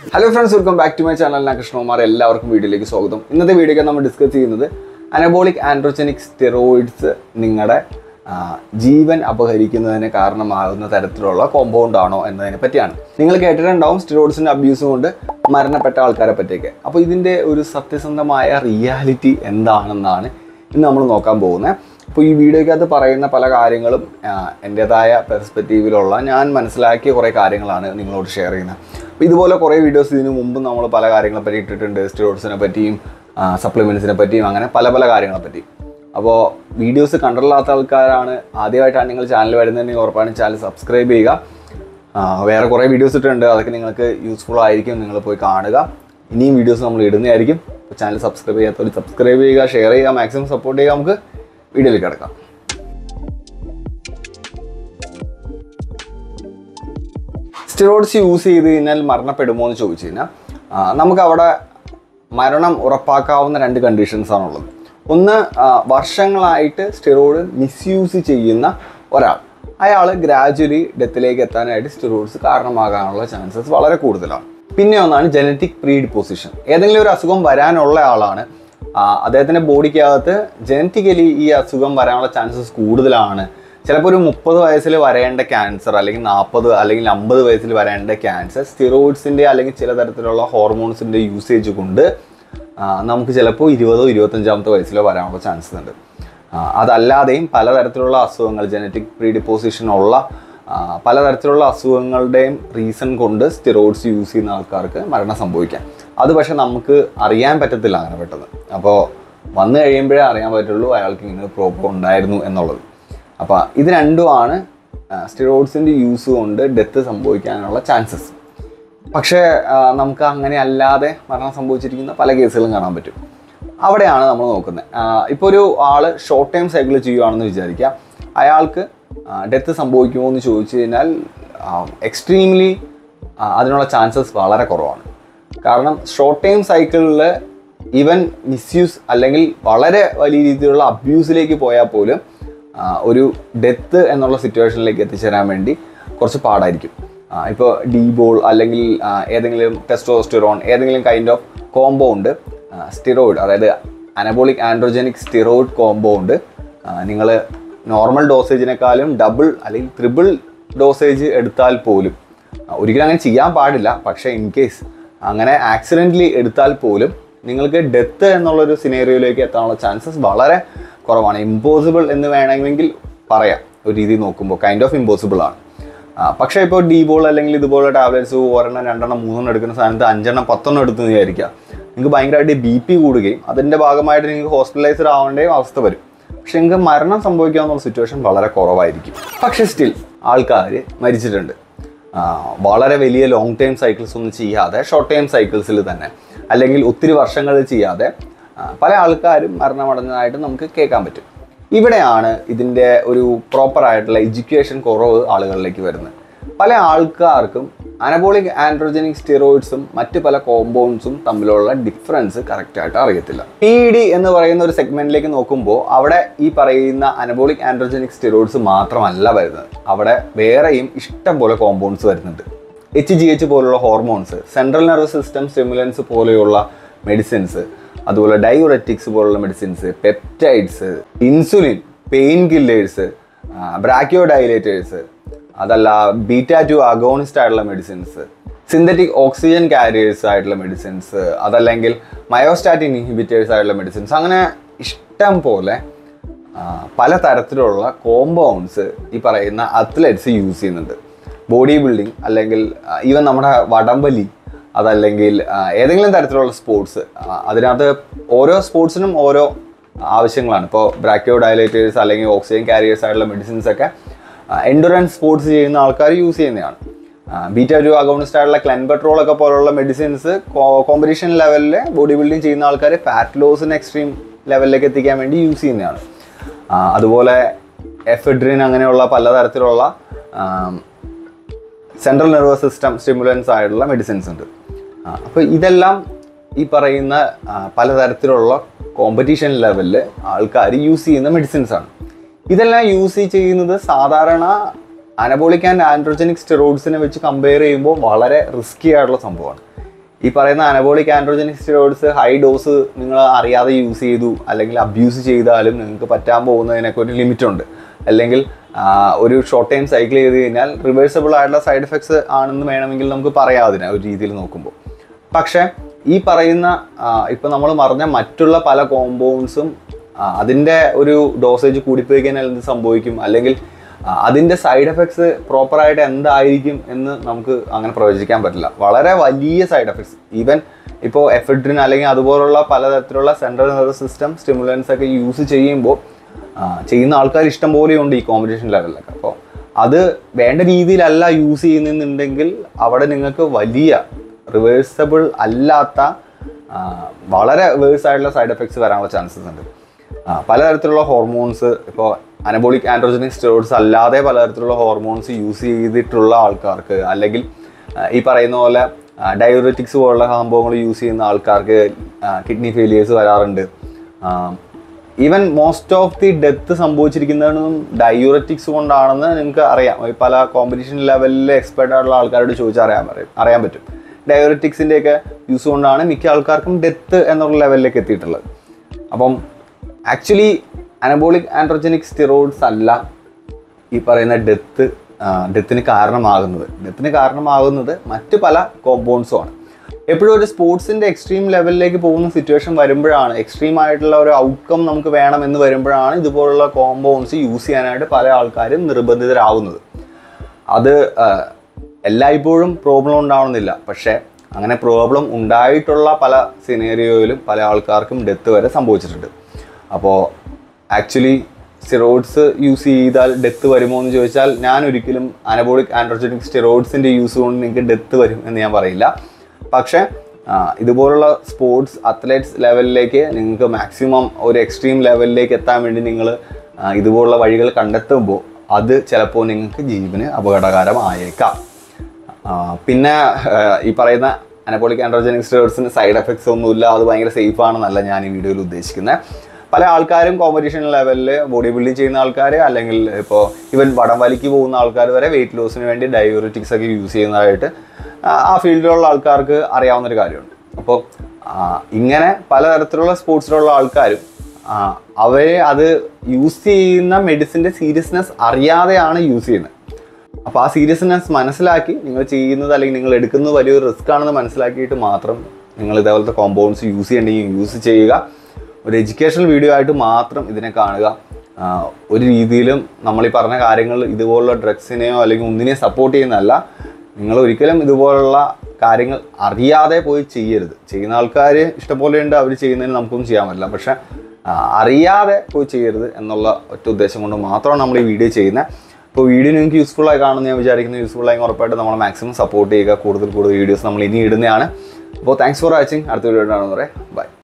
hello friends welcome back to my channel ഞാൻ കൃഷ്ണകുമാർ എല്ലാവർക്കും വീഡിയോയിലേക്ക് സ്വാഗതം ഇന്നത്തെ വീഡിയോയ്ക്ക് നമ്മൾ ഡിസ്കസ് ചെയ്യുന്നത് അനബോളിക് ആൻഡ്രോജനിക് സ്റ്റെറോയിഡ്സ് നിങ്ങളുടെ ആ, ജീവൻ അപഹരിക്കുന്നതിന് കാരണമാകുന്ന തരത്തിലുള്ള കോമ്പൗണ്ട് ആണോ എന്നതിനെ പറ്റിയാണ് നിങ്ങൾ കേട്ടിട്ടുണ്ടാവും സ്റ്റിറോയിഡ്സിൻ്റെ അബ്യൂസ് കൊണ്ട് മരണപ്പെട്ട ആൾക്കാരെ പറ്റിയൊക്കെ അപ്പോൾ ഇതിൻ്റെ ഒരു സത്യസന്ധമായ റിയാലിറ്റി എന്താണെന്നാണ് ഇന്ന് നമ്മൾ നോക്കാൻ പോകുന്നത് അപ്പോൾ ഈ വീഡിയോയ്ക്കകത്ത് പറയുന്ന പല കാര്യങ്ങളും ആ, എൻ്റേതായ പെർസ്പെക്റ്റീവിലുള്ള ഞാൻ മനസ്സിലാക്കിയ കുറേ കാര്യങ്ങളാണ് നിങ്ങളോട് ഷെയർ ചെയ്യുന്നത് അപ്പോൾ ഇതുപോലെ കുറേ വീഡിയോസ് ഇതിനു മുമ്പ് നമ്മൾ പല കാര്യങ്ങളെ പറ്റി ഇട്ടിട്ടുണ്ട് സ്റ്റിറോയിഡ്സിനെ പറ്റിയും സപ്ലിമെൻറ്റ്സിനെ പറ്റിയും അങ്ങനെ പല പല കാര്യങ്ങളെ പറ്റി അപ്പോൾ വീഡിയോസ് കണ്ടിട്ടില്ലാത്ത ആൾക്കാരാണ് ആദ്യമായിട്ടാണ് നിങ്ങൾ ചാനൽ വരുന്നതെങ്കിൽ ഉറപ്പാണ് ചാനൽ സബ്സ്ക്രൈബ് ചെയ്യുക ആ, വേറെ കുറേ വീഡിയോസ് ഇട്ടിട്ടുണ്ട് അതൊക്കെ നിങ്ങൾക്ക് യൂസ്ഫുൾ ആയിരിക്കും നിങ്ങൾ പോയി കാണുക ഇനിയും വീഡിയോസ് നമ്മൾ ഇടുന്നതായിരിക്കും അപ്പോൾ ചാനൽ സബ്സ്ക്രൈബ് ചെയ്യാത്തവർ സബ്സ്ക്രൈബ് ചെയ്യുക ഷെയർ ചെയ്യുക മാക്സിമം സപ്പോർട്ട് ചെയ്യുക നമുക്ക് വീഡിയോയിലേക്ക് കിടക്കാം സ്റ്റിറോയിഡ്സ് യൂസ് ചെയ്ത് കഴിഞ്ഞാൽ മരണപ്പെടുമോ എന്ന് ചോദിച്ചു കഴിഞ്ഞാൽ ആ, നമുക്ക് അവിടെ മരണം ഉറപ്പാക്കാവുന്ന രണ്ട് കണ്ടീഷൻസ് ആണുള്ളത് ഒന്ന് ആ, വർഷങ്ങളായിട്ട് സ്റ്റിറോയിഡ് മിസ്യൂസ് ചെയ്യുന്ന ഒരാൾ അയാൾ ഗ്രാജുവലി ഡെത്തിലേക്ക് എത്താനായിട്ട് സ്റ്റിറോയിഡ്സ് കാരണമാകാനുള്ള ചാൻസസ് വളരെ കൂടുതലാണ് പിന്നെ ഒന്നാണ് ജനറ്റിക് പ്രീഡിപ്പോസിഷൻ ഏതെങ്കിലും ഒരു അസുഖം വരാനുള്ള ആളാണ് ആ, അദ്ദേഹത്തിൻ്റെ ബോഡിക്കകത്ത് ജനറ്റിക്കലി ഈ അസുഖം വരാനുള്ള ചാൻസസ് കൂടുതലാണ് ചിലപ്പോൾ ഒരു മുപ്പത് വയസ്സിൽ വരേണ്ട ക്യാൻസർ അല്ലെങ്കിൽ നാൽപ്പത് അല്ലെങ്കിൽ അമ്പത് വയസ്സിൽ വരേണ്ട ക്യാൻസർ സ്റ്റിറോയിഡ്സിൻ്റെ അല്ലെങ്കിൽ ചില തരത്തിലുള്ള ഹോർമോൺസിൻ്റെ യൂസേജ് കൊണ്ട് ആ, നമുക്ക് ചിലപ്പോൾ ഇരുപതോ ഇരുപത്തഞ്ചാമത്തെ വയസ്സിലോ വരാനുള്ള ചാൻസസ് ഉണ്ട് ആ, അതല്ലാതെയും പലതരത്തിലുള്ള അസുഖങ്ങൾ ജനറ്റിക് പ്രീഡിപ്പോസിഷൻ ഉള്ള ആ, പലതരത്തിലുള്ള അസുഖങ്ങളുടെയും റീസൺ കൊണ്ട് സ്റ്റിറോയിഡ്സ് യൂസ് ചെയ്യുന്ന ആൾക്കാർക്ക് മരണം സംഭവിക്കാം അത് പക്ഷെ നമുക്ക് അറിയാൻ പറ്റത്തില്ല അങ്ങനെ പെട്ടെന്ന് അപ്പോൾ വന്നു കഴിയുമ്പോഴേ അറിയാൻ പറ്റുള്ളൂ അയാൾക്ക് ഇങ്ങനെ പ്രോബ്ലം ഉണ്ടായിരുന്നു എന്നുള്ളത് അപ്പോൾ ഇത് രണ്ടുമാണ് സ്റ്റിറോയിഡ്സിൻ്റെ യൂസ് കൊണ്ട് ഡെത്ത് സംഭവിക്കാനുള്ള ചാൻസസ് പക്ഷേ ആ, നമുക്ക് അങ്ങനെ അല്ലാതെ മരണം സംഭവിച്ചിരിക്കുന്ന പല കേസുകളും കാണാൻ പറ്റും അവിടെയാണ് നമ്മൾ നോക്കുന്നത് ഇപ്പോൾ ഒരു ആൾ ഷോർട്ട് ടൈം സൈക്കിൾ ചെയ്യുകയാണെന്ന് വിചാരിക്കുക അയാൾക്ക് ഡെത്ത് സംഭവിക്കുമോ എന്ന് ചോദിച്ചു കഴിഞ്ഞാൽ എക്സ്ട്രീംലി അതിനുള്ള ചാൻസസ് വളരെ കുറവാണ് കാരണം ഷോർട്ട് ടൈം സൈക്കിളിൽ ഈവൻ മിസ്യൂസ് അല്ലെങ്കിൽ വളരെ വലിയ രീതിയിലുള്ള അബ്യൂസിലേക്ക് പോയാൽ പോലും ആ, ഒരു ഡെത്ത് എന്നുള്ള സിറ്റുവേഷനിലേക്ക് എത്തിച്ചേരാൻ വേണ്ടി കുറച്ച് പാടായിരിക്കും ഇപ്പോൾ ഡീബോൾ അല്ലെങ്കിൽ ആ, ഏതെങ്കിലും ടെസ്റ്റോസ്റ്റിറോൺ ഏതെങ്കിലും കൈൻഡ് ഓഫ് കോമ്പൗണ്ട് സ്റ്റിറോയിഡ് അതായത് അനബോളിക് ആൻഡ്രോജനിക് സ്റ്റിറോയിഡ് കോമ്പൗണ്ട് നിങ്ങൾ നോർമൽ ഡോസേജിനേക്കാളും ഡബിൾ അല്ലെങ്കിൽ ത്രിബിൾ ഡോസേജ് എടുത്താൽ പോലും ആ, ഒരിക്കലും അങ്ങനെ ചെയ്യാൻ പാടില്ല പക്ഷേ ഇൻ കേസ് അങ്ങനെ ആക്സിഡൻ്റലി എടുത്താൽ പോലും നിങ്ങൾക്ക് ഡെത്ത് എന്നുള്ളൊരു സിനേറിയോയിലേക്ക് എത്താനുള്ള ചാൻസസ് വളരെ കുറവാണ് ഇമ്പോസിബിൾ എന്ന് വേണമെങ്കിൽ പറയാം ഒരു രീതി നോക്കുമ്പോൾ കൈൻഡ് ഓഫ് ഇമ്പോസിബിൾ ആണ് ആ, പക്ഷേ ഇപ്പോൾ ഡി ബോൾ അല്ലെങ്കിൽ ഇതുപോലെ ടാബ്ലറ്റ്സ് ഒരെണ്ണം രണ്ടെണ്ണം മൂന്നെണ്ണം എടുക്കുന്ന സ്ഥാനത്ത് അഞ്ചെണ്ണം പത്തെണ്ണം എടുത്തു വിചാരിക്കുക നിങ്ങൾക്ക് ഭയങ്കരമായിട്ട് ബി പി കൂടുകയും അതിൻ്റെ ഭാഗമായിട്ട് നിങ്ങൾക്ക് ഹോസ്പിറ്റലൈസ്ഡ് ആവേണ്ടയും അവസ്ഥ വരും പക്ഷെ നിങ്ങൾക്ക് മരണം സംഭവിക്കാവുന്ന സിറ്റുവേഷൻ വളരെ കുറവായിരിക്കും പക്ഷേ സ്റ്റിൽ ആൾക്കാർ മരിച്ചിട്ടുണ്ട് ആ, വളരെ വലിയ ലോങ് ടൈം സൈക്കിൾസ് ഒന്നും ചെയ്യാതെ ഷോർട്ട് ടൈം സൈക്കിൾസിൽ തന്നെ അല്ലെങ്കിൽ ഒത്തിരി വർഷങ്ങൾ ചെയ്യാതെ ആ, പല ആൾക്കാരും മരണമടഞ്ഞതായിട്ട് നമുക്ക് കേൾക്കാൻ പറ്റും ഇവിടെയാണ് ഇതിൻ്റെ ഒരു പ്രോപ്പർ ആയിട്ടുള്ള എഡ്യൂക്കേഷൻ കുറവ് ആളുകളിലേക്ക് വരുന്നത് പല ആൾക്കാർക്കും അനബോളിക് ആൻഡ്രോജനിക് സ്റ്റിറോയിഡ്സും മറ്റ് പല കോമ്പൗണ്ട്സും തമ്മിലുള്ള ഡിഫറൻസ് കറക്റ്റായിട്ട് അറിയത്തില്ല പി ഡി എന്ന് പറയുന്ന ഒരു സെഗ്മെന്റിലേക്ക് നോക്കുമ്പോൾ അവിടെ ഈ പറയുന്ന അനബോളിക് ആൻഡ്രോജനിക് സ്റ്റിറോയിഡ്സ് മാത്രമല്ല വരുന്നത് അവിടെ വേറെയും ഇഷ്ടം പോലെ കോമ്പൗണ്ട്സ് വരുന്നുണ്ട് എച്ച് ജി എച്ച് പോലുള്ള hormones central nervous system stimulants പോലെയുള്ള മെഡിസിൻസ് അതുപോലെ ഡയോററ്റിക്സ് പോലുള്ള medicines peptides insulin pain killers bronchodilators അതല്ല ബീറ്റ ടു അഗോണിസ്റ്റ് ആയിട്ടുള്ള മെഡിസിൻസ് സിന്തറ്റിക് ഓക്സിജൻ കാരിയേഴ്സ് ആയിട്ടുള്ള മെഡിസിൻസ് അതല്ലെങ്കിൽ മയോസ്റ്റാറ്റിൻ ഇൻഹിബിറ്റേഴ്സ് ആയിട്ടുള്ള മെഡിസിൻസ് അങ്ങനെ ഇഷ്ടം പോലെ ആ, പല തരത്തിലുള്ള കോമ്പൗണ്ട്സ് ഈ പറയുന്ന അത്ലറ്റ്സ് യൂസ് ചെയ്യുന്നുണ്ട് ബോഡി ബിൽഡിംഗ് അല്ലെങ്കിൽ ഈവൻ നമ്മുടെ വടംവലി അതല്ലെങ്കിൽ ആ, ഏതെങ്കിലും തരത്തിലുള്ള സ്പോർട്സ് അതിനകത്ത് ഓരോ സ്പോർട്സിനും ഓരോ ആവശ്യങ്ങളാണ് ഇപ്പോൾ ബ്രാക്കിയോ ഡയലേറ്റേഴ്സ് അല്ലെങ്കിൽ ഓക്സിജൻ കാരിയേഴ്സ് ആയിട്ടുള്ള മെഡിസിൻസ് ഒക്കെ എൻഡുറൻസ് സ്പോർട്സ് ചെയ്യുന്ന ആൾക്കാർ യൂസ് ചെയ്യുന്നതാണ് ബീറ്റ ടു അഗോണിസ്റ്റ് ആയിട്ടുള്ള ക്ലെൻബട്രോൾ ഒക്കെ പോലുള്ള മെഡിസിൻസ് കോമ്പറ്റീഷൻ ലെവലിൽ ബോഡി ബിൽഡിംഗ് ചെയ്യുന്ന ആൾക്കാർ ഫാറ്റ് ലോസിന് എക്സ്ട്രീം ലെവലിലേക്ക് എത്തിക്കാൻ വേണ്ടി യൂസ് ചെയ്യുന്നതാണ് ആ, അതുപോലെ എഫെഡ്രിൻ അങ്ങനെയുള്ള പലതരത്തിലുള്ള സെൻട്രൽ നെർവസ് സിസ്റ്റം സ്റ്റിമുലൻസ് ആയിട്ടുള്ള മെഡിസിൻസ് ഉണ്ട് അപ്പോൾ ഇതെല്ലാം ഈ പറയുന്ന ആ, പലതരത്തിലുള്ള കോമ്പറ്റീഷൻ ലെവലിൽ ആൾക്കാർ യൂസ് ചെയ്യുന്ന മെഡിസിൻസ് ആണ് ഇതെല്ലാം യൂസ് ചെയ്യുന്നത് സാധാരണ അനബോളിക് ആൻഡ് ആൻഡ്രോജനിക് സ്റ്റെറോയിഡ്സിനെ വെച്ച് കമ്പയർ ചെയ്യുമ്പോൾ വളരെ റിസ്കി ആയിട്ടുള്ള സംഭവമാണ് ഈ പറയുന്ന anabolic androgenic steroids high dose നിങ്ങൾ അറിയാതെ യൂസ് ചെയ്തു അല്ലെങ്കിൽ അബ്യൂസ് ചെയ്താലും നിങ്ങൾക്ക് പറ്റാൻ പോകുന്നതിനൊക്കെ ഒരു ലിമിറ്റ് ഉണ്ട് അല്ലെങ്കിൽ ആ, ഒരു ഷോർട്ട് ടൈം സൈക്കിൾ ചെയ്ത് കഴിഞ്ഞാൽ റിവേഴ്സബിൾ ആയിട്ടുള്ള സൈഡ് എഫക്ട്സ് ആണെന്ന് വേണമെങ്കിൽ നമുക്ക് പറയാം അതിനെ ഒരു രീതിയിൽ നോക്കുമ്പോൾ പക്ഷേ ഈ പറയുന്ന ഇപ്പം നമ്മൾ പറഞ്ഞ മറ്റുള്ള പല കോമ്പൗണ്ട്സും അതിൻ്റെ ഒരു ഡോസേജ് കൂടിപ്പോയി കഴിഞ്ഞാൽ എന്ത് സംഭവിക്കും അല്ലെങ്കിൽ ആ, അതിൻ്റെ സൈഡ് എഫക്ട്സ് പ്രോപ്പറായിട്ട് എന്തായിരിക്കും എന്ന് നമുക്ക് അങ്ങനെ പ്രവചിക്കാൻ പറ്റില്ല വളരെ വലിയ സൈഡ് എഫക്ട്സ് ഈവൻ ഇപ്പോൾ എഫെഡ്രിൻ അല്ലെങ്കിൽ അതുപോലുള്ള പലതരത്തിലുള്ള സെൻട്രൽ നെർവസ് സിസ്റ്റം സ്റ്റിമുലൻസ് ഒക്കെ യൂസ് ചെയ്യുമ്പോൾ ആ, ചെയ്യുന്ന ആൾക്കാർ ഇഷ്ടം പോലെയുണ്ട് ഈ കോമ്പറ്റീഷൻ ലെവലിലൊക്കെ അപ്പോൾ അത് വേണ്ട രീതിയിലല്ല യൂസ് ചെയ്യുന്നുണ്ടെങ്കിൽ അവിടെ നിങ്ങൾക്ക് വലിയ റിവേഴ്സബിൾ അല്ലാത്ത ആ, വളരെ വേഴ്സ് ആയിട്ടുള്ള സൈഡ് എഫക്ട്സ് വരാനുള്ള ചാൻസസ് ഉണ്ട് ആ, പലതരത്തിലുള്ള ഹോർമോൺസ് ഇപ്പോൾ അനബോളിക് ആൻഡ്രോജനിക് സ്റ്റെറോയിഡ്സ് അല്ലാതെ പലതരത്തിലുള്ള ഹോർമോൺസ് യൂസ് ചെയ്തിട്ടുള്ള ആൾക്കാർക്ക് അല്ലെങ്കിൽ ആ, ഈ പറയുന്ന പോലെ ഡയോററ്റിക്സ് പോലുള്ള സംഭവങ്ങൾ യൂസ് ചെയ്യുന്ന ആൾക്കാർക്ക് കിഡ്നി ഫെയിലിയേഴ്സ് വരാറുണ്ട് even most of the death സംഭവിച്ചിരിക്കുന്നതും ഡയൂററ്റിക്സ് കൊണ്ടാണെന്ന് നിങ്ങൾക്ക് അറിയാം ഈ പല കോമ്പറ്റീഷൻ ലെവലിൽ എക്സ്പെർട്ട് ആയിട്ടുള്ള ആൾക്കാരോട് ചോദിച്ചാൽ അറിയാൻ പറയും അറിയാൻ പറ്റും ഡയോററ്റിക്സിൻ്റെ ഒക്കെ യൂസ് കൊണ്ടാണ് മിക്ക ആൾക്കാർക്കും ഡെത്ത് എന്നുള്ള ലെവലിലേക്ക് എത്തിയിട്ടുള്ളത് അപ്പം ആക്ച്വലി അനബോളിക് ആൻഡ്രോജനിക് സ്റ്റിറോയിഡ്സ് അല്ല ഈ പറയുന്ന ഡെത്ത് ഡെത്തിന് കാരണമാകുന്നത് ഡെത്തിന് കാരണമാകുന്നത് മറ്റ് പല കോമ്പൗണ്ട്സും ആണ് എപ്പോഴും ഒരു സ്പോർട്സിൻ്റെ എക്സ്ട്രീം ലെവലിലേക്ക് പോകുന്ന സിറ്റുവേഷൻ വരുമ്പോഴാണ് എക്സ്ട്രീം ആയിട്ടുള്ള ഒരു ഔട്ട്കം നമുക്ക് വേണമെന്ന് വരുമ്പോഴാണ് ഇതുപോലുള്ള കോമ്പൗണ്ട്സ് യൂസ് ചെയ്യാനായിട്ട് പല ആൾക്കാരും നിർബന്ധിതരാകുന്നത് അത് ആ, എല്ലായ്പ്പോഴും പ്രോബ്ലം ഉണ്ടാവണമെന്നില്ല പക്ഷേ അങ്ങനെ പ്രോബ്ലം ഉണ്ടായിട്ടുള്ള പല സിനേറിയോയിലും പല ആൾക്കാർക്കും ഡെത്ത് വരെ സംഭവിച്ചിട്ടുണ്ട് അപ്പോൾ ആക്ച്വലി സ്റ്റിറോയിഡ്സ് യൂസ് ചെയ്താൽ ഡെത്ത് വരുമോ എന്ന് ചോദിച്ചാൽ ഞാൻ ഒരിക്കലും അനബോളിക് ആൻഡ്രോജനിക് സ്റ്റിറോയിഡ്സിൻ്റെ യൂസ് കൊണ്ട് നിങ്ങൾക്ക് ഡെത്ത് വരും എന്ന് ഞാൻ പറയില്ല പക്ഷേ ആ, ഇതുപോലുള്ള സ്പോർട്സ് അത്ലറ്റ്സ് ലെവലിലേക്ക് നിങ്ങൾക്ക് മാക്സിമം ഒരു എക്സ്ട്രീം ലെവലിലേക്ക് എത്താൻ വേണ്ടി നിങ്ങൾ ഇതുപോലുള്ള വഴികൾ കണ്ടെത്തുമ്പോൾ അത് ചിലപ്പോൾ നിങ്ങൾക്ക് ജീവന് അപകടകരമായേക്കാം ആ, പിന്നെ ആ, ഈ പറയുന്ന അനബോളിക് ആൻഡ്രോജനിക് സ്റ്റേഴ്സിന് സൈഡ് എഫക്ട്സ് ഒന്നുമില്ല അത് ഭയങ്കര സേഫ് ആണെന്നല്ല ഞാൻ ഈ വീഡിയോയിൽ ഉദ്ദേശിക്കുന്നത് പല ആൾക്കാരും കോമ്പറ്റീഷൻ ലെവലിൽ ബോഡി ബിൽഡിംഗ് ചെയ്യുന്ന ആൾക്കാർ അല്ലെങ്കിൽ ഇപ്പോൾ ഇവൻ വടം വലിക്ക് പോകുന്ന ആൾക്കാർ വരെ വെയിറ്റ് ലോസിന് വേണ്ടി ഡയോറിറ്റിക്സ് ഒക്കെ യൂസ് ചെയ്യുന്നതായിട്ട് ആ, ആ ഫീൽഡിലുള്ള ആൾക്കാർക്ക് അറിയാവുന്നൊരു കാര്യമുണ്ട് അപ്പോൾ ആ, ഇങ്ങനെ പലതരത്തിലുള്ള സ്പോർട്സിലുള്ള ആൾക്കാരും ആ, അവരെ അത് യൂസ് ചെയ്യുന്ന മെഡിസിൻ്റെ സീരിയസ്നെസ് അറിയാതെയാണ് യൂസ് ചെയ്യുന്നത് അപ്പോൾ ആ സീരിയസ്നെസ് മനസ്സിലാക്കി നിങ്ങൾ ചെയ്യുന്നത് അല്ലെങ്കിൽ നിങ്ങൾ എടുക്കുന്നത് വലിയൊരു റിസ്ക് ആണെന്ന് മനസ്സിലാക്കിയിട്ട് മാത്രം നിങ്ങൾ ഇതേപോലത്തെ കോമ്പൗണ്ട്സ് യൂസ് ചെയ്യണമെങ്കിൽ യൂസ് ചെയ്യുക ഒരു എഡ്യൂക്കേഷണൽ വീഡിയോ ആയിട്ട് മാത്രം ഇതിനെ കാണുക ആ, ഒരു രീതിയിലും നമ്മൾ ഈ പറഞ്ഞ കാര്യങ്ങൾ ഇതുപോലുള്ള ഡ്രഗ്സിനെയോ അല്ലെങ്കിൽ ഒന്നിനെയോ സപ്പോർട്ട് ചെയ്യുന്നതല്ല നിങ്ങൾ ഒരിക്കലും ഇതുപോലുള്ള കാര്യങ്ങൾ അറിയാതെ പോയി ചെയ്യരുത് ചെയ്യുന്ന ആൾക്കാർ ഇഷ്ടംപോലെ ഉണ്ട് അവർ ചെയ്യുന്നതിന് നമുക്കൊന്നും ചെയ്യാൻ പറ്റില്ല പക്ഷെ ആ, അറിയാതെ പോയി ചെയ്യരുത് എന്നുള്ള ഒറ്റ ഉദ്ദേശം കൊണ്ട് മാത്രമാണ് നമ്മൾ ഈ വീഡിയോ ചെയ്യുന്നത് അപ്പോൾ വീഡിയോ നിങ്ങൾക്ക് യൂസ്ഫുൾ ആയി കാണുമെന്ന് ഞാൻ വിചാരിക്കുന്നു യൂസ്ഫുൾ ആയി ഉറപ്പായിട്ട് നമ്മൾ മാക്സിമം സപ്പോർട്ട് ചെയ്യുക കൂടുതൽ കൂടുതൽ വീഡിയോസ് നമ്മൾ ഇനി ഇടുന്നതാണ് അപ്പോൾ താങ്ക്സ് ഫോർ വാച്ചിങ് അടുത്ത വീഡിയോ കാണുന്നവരെ ബൈ